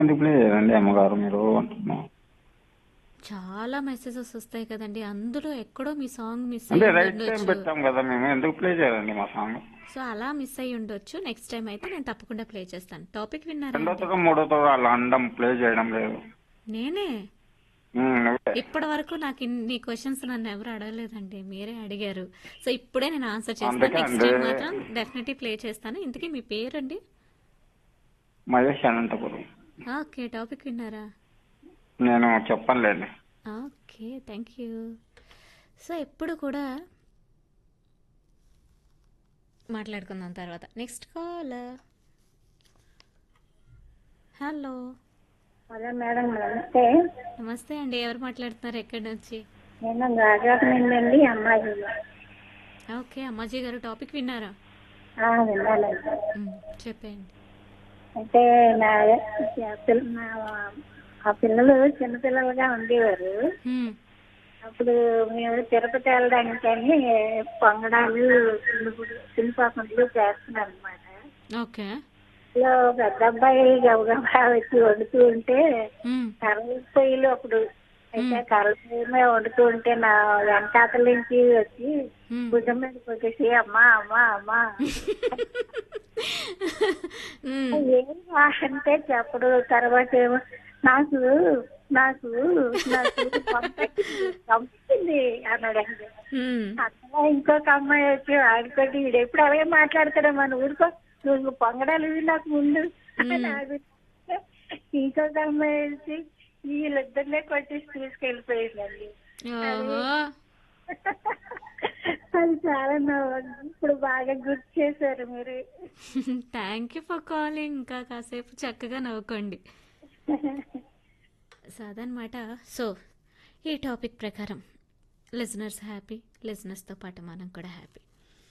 ఎందుకు ప్లే చేయాలండి అమ్మగారు మీరు అంటున్నాం చాలా మెసేజెస్ వస్తాయి కదండి అందులో ఎక్కడో మీ సాంగ్ మిస్ అంటే అయ్యి రైట్ టైం ఉండొచ్చు పెట్టాం కదా మేము ఎందుకు ప్లే చేయాలండి మా సాంగ్ సో అలా మిస్ అయ్యి ఉండొచ్చు నెక్స్ట్ టైం అయితే నేను తప్పకుండా ప్లే చేస్తాను టాపిక్ విన్నారా రెండో అండి? తరగతి మూడో తరగతి అలా అనడం ప్లే చేయడం లేదు నేనే ఉమ్, నువ్వే. ఇప్పటి వరకు నాకు ఇన్ని క్వశ్చన్స్ నన్ను ఎవరు అడగలేదండి మీరే అడిగారు సో ఇప్పుడే నేను ఆన్సర్ చేస్తాను అందుకే నెక్స్ట్ టైం అండి. మాత్రం డెఫినెట్లీ ప్లే చేస్తాను ఇంతకీ మీ పేరండి మహేష్ అనంతపురం ఓకే టాపిక్ విన్నారా నేను చెప్పనులేండి ఓకే థ్యాంక్ యూ సో ఎప్పుడు కూడా మాట్లాడుకుందాం తర్వాత next call hello hello madam నమస్తే నమస్తే అండి ఎవరు మాట్లాడుతున్నారు ఎక్కడి నుంచి నేను గాజాకు నుండి అమ్మాయి ఓకే అమ్మాజీ గారు టాపిక్ విన్నారా విన్నానండి మ్, చెప్పండి అంటే నా పిల్ల- నా ఆ పిల్లలు చిన్నపిల్లలుగా ఉండేవారు మ్, అప్పుడు మేము తిరుపతి వెళ్ళడానికని పొంగడాలు పిల్లిపాకుండలు చేస్తున్నాం అనమాట ఓకే లో పెద్ద అబ్బాయి గబగబా వచ్చి వండుతూ ఉంటే మ్, కర్రల పొయ్యిలు అప్పుడు అయితే కర్రల పొయ్యి మీద వండుతూ ఉంటే నా వెనకాతల నుంచి వచ్చి మ్. భుజం మీద కొట్టేసి అమ్మా అమ్మా అమ్మా మ్, ఏం అంటే చెప్పడు తర్వాత ఏమో నాకు నాకు నాకు పంపించింది అన్నాడు మ్, అట్లా ఇంకొక అమ్మాయి వచ్చి ఆడుకోటి వీడు ఎప్పుడు అలాగే మాట్లాడతాడే మన ఊరుకో నువ్వు పొంగడాలు ఇవి నాకు ముందు అని ఆడు. ఇంకొక అమ్మాయి వచ్చి వీళ్ళిద్దరినే కొట్టేసి తీసుకెళ్ళిపోయిందండి ఓహో అది చాలా నవ్వు ఇప్పుడు బాగా గుర్తు చేశారు మీరు థ్యాంక్ యూ ఫర్ కాలింగ్ ఇంకా కాసేపు చక్కగా నవ్వుకోండి సో అదనమాట సో ఈ టాపిక్ ప్రకారం లిజనర్స్ హ్యాపీ లిజనర్స్తో పాటు మనం కూడా హ్యాపీ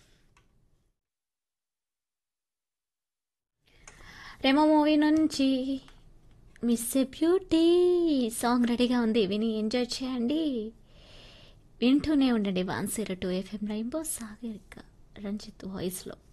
రెమో మూవీ నుంచి మిస్ ఎ బ్యూటీ సాంగ్ రెడీగా ఉంది విని ఎంజాయ్ చేయండి వింటూనే ఉండండి one zero two FM rainbow Sagarika Ranjith వాయిస్లో